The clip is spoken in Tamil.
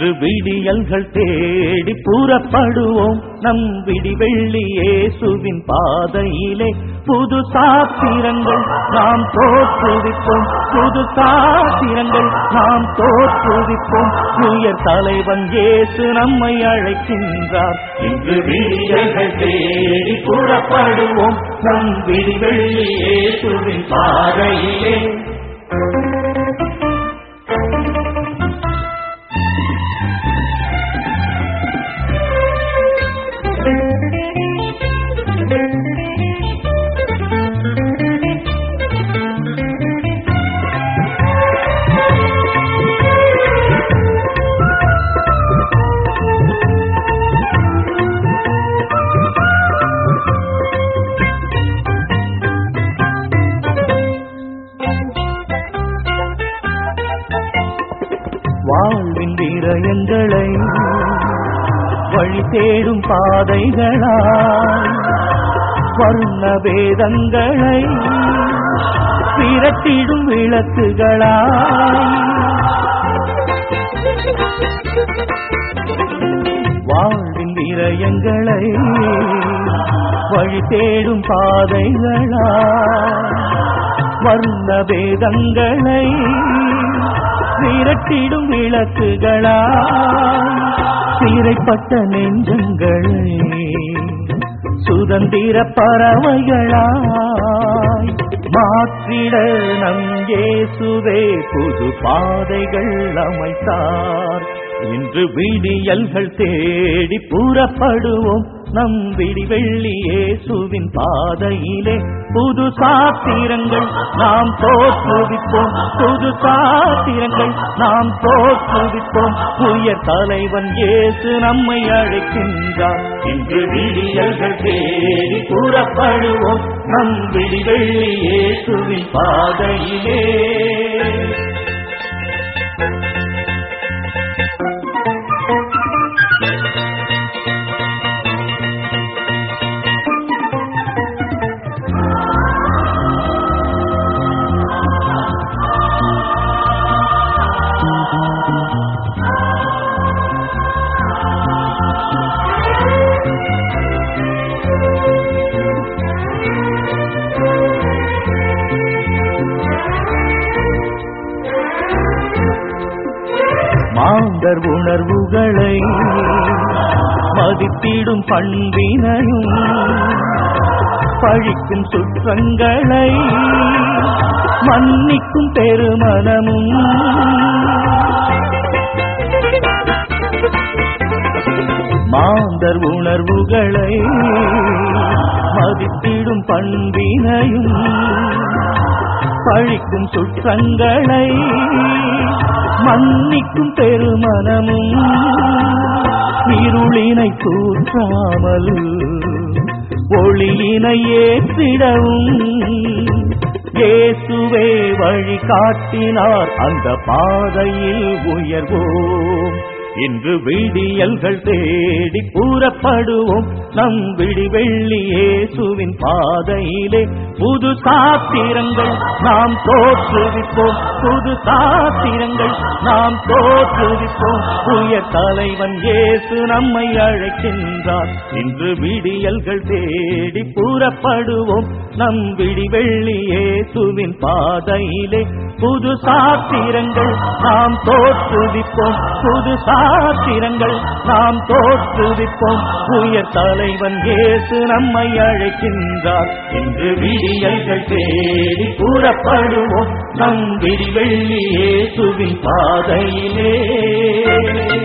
இன்று விடியல்கள் தேடி புறப்படுவோம் நம் விடிவெள்ளி இயேசுவின் பாதையிலே புது சாத்திரங்கள் நாம் தோற்றுவிப்போம் புது சாத்திரங்கள் நாம் தோற்றுவிப்போம் உயர் தலைவன் இயேசு நம்மை அழைக்கின்றார் இன்று விடியல்கள் தேடி புறப்படுவோம் நம் விடிவெள்ளி இயேசுவின் பாதையிலே வாழ்வின் வீரயங்களை வழி தேடும் பாதைகளாய் வர்ண வேதங்களை விரட்டிடும் விளக்குகளாய் வாழ்வின் வீரயங்களை வழி தேடும் பாதைகளாய் வர்ண வேதங்களை விரட்டிடும் விளக்குகளா சிறைப்பட்ட நெஞ்சங்களை சுதந்திர பறவைகளாய் மாற்றிட நம் இயேசுவே புது பாதைகள் அமைத்தார் இன்று விடியல்கள் தேடி புறப்படுவோம் நம் விடிவெள்ளி இயேசுவின் பாதையிலே புது சாத்திரங்கள் நாம் தோற்றுவிப்போம் புது சாத்திரங்கள் நாம் தோற்றுவிப்போம் உயர் தலைவன் இயேசு நம்மை அழைக்கின்றார் இன்று விடியல்கள் தேடி புறப்படுவோம் நம் விடிவெள்ளி இயேசுவின் பாதையிலே மாந்தர் உணர்வுகளை மதிப்பிடும் பண்பினையும் பழிக்கும் சுற்றங்களை மன்னிக்கும் பெருமனமும் மாந்தர் உணர்வுகளை மதிப்பிடும் பண்பினையும் பழிக்கும் சுற்றங்களை மன்னிக்கும் பெருமனமும் இருளினை தூற்றாமல் ஒளியினை ஏற்றிடவும் இயேசுவே வழி காட்டினார் அந்த பாதையில் உயர்வோம் இன்று விடியல்கள் தேடி கூறப்படுவோம் நம் விடிவெள்ளி இயேசுவின் பாதையிலே புது சாத்திரங்கள் நாம் தோற்றுவிப்போம் புது சாத்திரங்கள் நாம் தோற்றுவிப்போம் புய தலைவன் இயேசு நம்மை அழைக்கின்றார் இன்று விடியல்கள் தேடி கூறப்படுவோம் நம் விடிவெள்ளி இயேசுவின் பாதையிலே புது சாத்திரங்கள் நாம் தோற்றுவிப்போம் புது சாத்திரங்கள் நாம் தோற்றுவிப்போம் உயர் தலைவன் இயேசு நம்மை அழைக்கின்றார் இன்று விடியல்கள் தேடி கூறப்படுவோம் நம் விடிவெள்ளி இயேசுவின் பாதையிலே